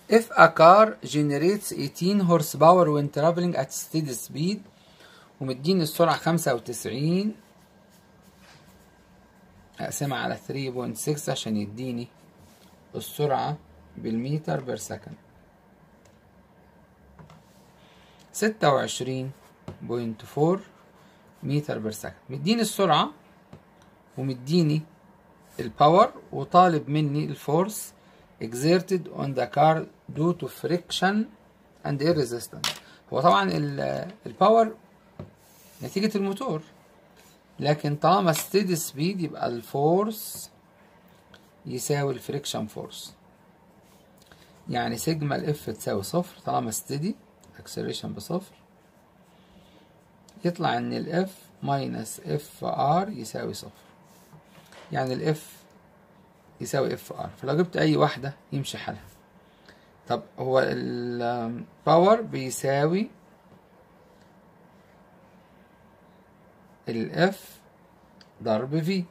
if a car generates 18 horsepower when traveling at steady speed ومديني السرعة 95 اقسمها على 3.6 عشان يديني السرعة بالمتر بير سكند ستة وعشرين بوينت فور متر بير سكند مديني السرعة ومديني الباور وطالب مني الفورس exerted on the car due to friction and air resistance هو طبعا الباور نتيجة الموتور لكن طالما steady speed يبقى الفورس يساوي الفريكشن فورس يعني سيجما الاف تساوي صفر طالما steady acceleration بصفر يطلع ان الاف ماينس اف ار يساوي صفر يعني الاف يساوي اف ار فلو جبت اي واحدة يمشي حالها طب هو الباور بيساوي الاف ضرب في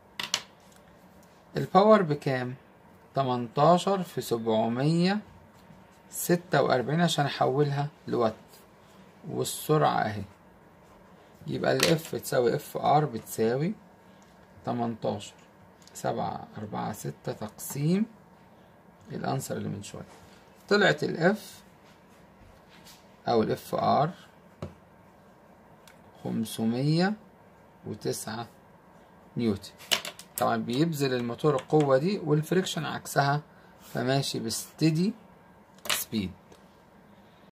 الباور بكام تمنتاشر في سبعمية ستة وأربعين عشان أحولها لوات والسرعة أهي يبقى الاف تساوي اف ار بتساوي تمنتاشر سبعة أربعة ستة تقسيم الأنسر اللي من شوية طلعت الاف أو الاف ار خمسمية وتسعة نيوتن طبعا بيبذل الموتور القوة دي والفريكشن عكسها فماشي بستدي سبيد